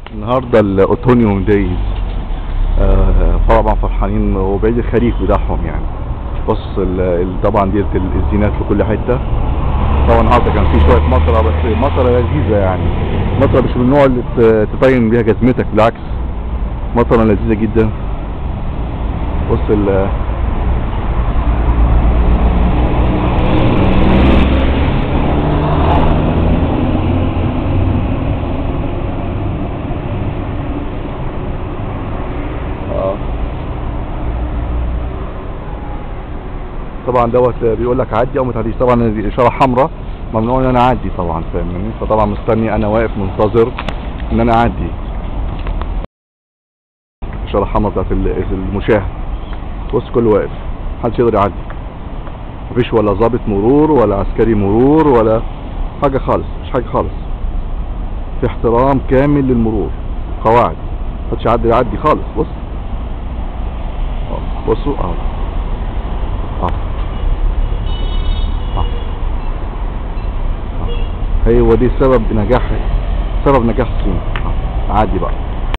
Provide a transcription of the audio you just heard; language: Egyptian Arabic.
النهارده الاوتونيوم دايز آه طبعا فرحانين وبعيد الخريف بتاعهم يعني بص ال- ال- طبعا ديت ال- الزينات في كل حته طبعا النهارده كان في شويه مطره بس مطره لذيذه يعني مطره مش من النوع اللي ت- تطين بيها جزمتك بالعكس مطره لذيذه جدا بص ال آه. طبعا دوت بيقول لك عدي او ما تعديش طبعا دي اشاره حمراء ممنوع ان انا اعدي طبعا فاهمني فطبعا مستني انا واقف منتظر ان انا اعدي اشاره حمراء بتاعت ال- المشاة بص كله واقف محدش يقدر يعدي مفيش ولا ضابط مرور ولا عسكري مرور ولا حاجه خالص مش حاجه خالص في احترام كامل للمرور قواعد محدش يعدي يعدي خالص بص اه بصوا اه اه اه اه هو دي سبب نجاح سبب نجاح الصين اه عادي بقى